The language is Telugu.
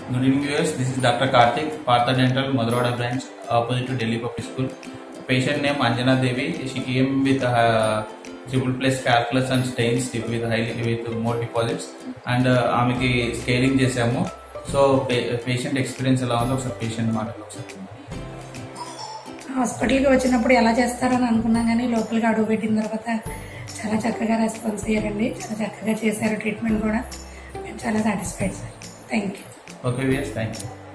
Good evening, viewers. This is Dr. Karthik, Partha Dental, Maduroda branch, opposite to Delhi Public School. Patient name Anjana Devi. She came with uh, triple plus calculus and stains with high with more deposits. And uh, ఆమెకి స్కేలింగ్ చేసాము సో పేషెంట్ ఎక్స్పీరియన్స్ ఎలా ఉందో ఒకసారి పేషెంట్ మాటలు ఒకసారి హాస్పిటల్కి వచ్చినప్పుడు ఎలా చేస్తారని అనుకున్నాం కానీ లోపలికి అడుగు పెట్టిన తర్వాత చాలా చక్కగా రెస్పాన్స్ అయ్యారండి చాలా చక్కగా చేశారు ట్రీట్మెంట్ కూడా మేము చాలా satisfied sir thank you okay viewers thank you